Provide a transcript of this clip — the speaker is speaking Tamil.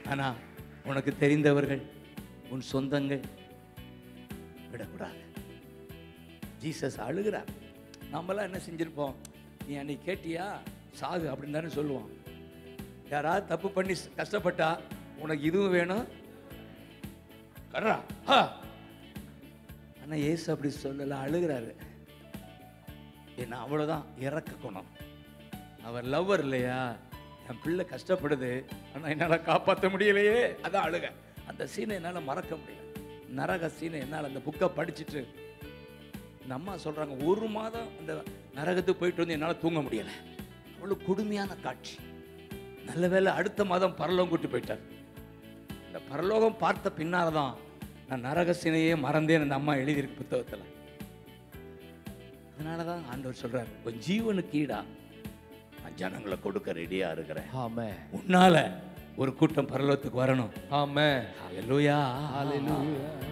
ஆனா உனக்கு தெரிந்தவர்கள் உன் சொந்தங்கள் விடக்கூடாது ஜீசஸ் அழுகிறார் நம்மளாம் என்ன செஞ்சிருப்போம் நீ அன்னைக்கு கேட்டியா சாகு அப்படின்னு தானே சொல்லுவான் யாராவது தப்பு பண்ணி கஷ்டப்பட்டா உனக்கு இதுவும் வேணும் கர்றா ஆ ஆனா ஏசு அப்படி சொல்லல அழுகிறாரு ஏன்னா அவ்வளோதான் இறக்க குணம் அவர் லவ்வர் இல்லையா என் பிள்ளை கஷ்டப்படுது ஆனால் என்னால் காப்பாற்ற முடியலையே அதான் அழுக அந்த சீனை என்னால் மறக்க முடியல நரக சீனை என்னால் அந்த புக்கை படிச்சுட்டு இந்த அம்மா சொல்கிறாங்க ஒரு மாதம் அந்த நரகத்துக்கு போயிட்டு வந்து என்னால் தூங்க முடியலை அவ்வளோ கொடுமையான காட்சி நல்ல வேளை அடுத்த மாதம் பரலோகம் கூட்டி போயிட்டார் இந்த பரலோகம் பார்த்த பின்னால் தான் நான் நரக சீனையே மறந்தேன் அந்த அம்மா எழுதியிருக்கு புத்தகத்தில் அதனால தான் ஆண்டவர் சொல்றாரு உன் ஜீவனுக்கு ஈடா நான் ஜனங்களை கொடுக்க ரெடியா இருக்கிறேன் ஆமென் உன்னால ஒரு கூட்டம் பரலோகத்துக்கு வரணும் ஆமென் ஹalleluya ஹalleluya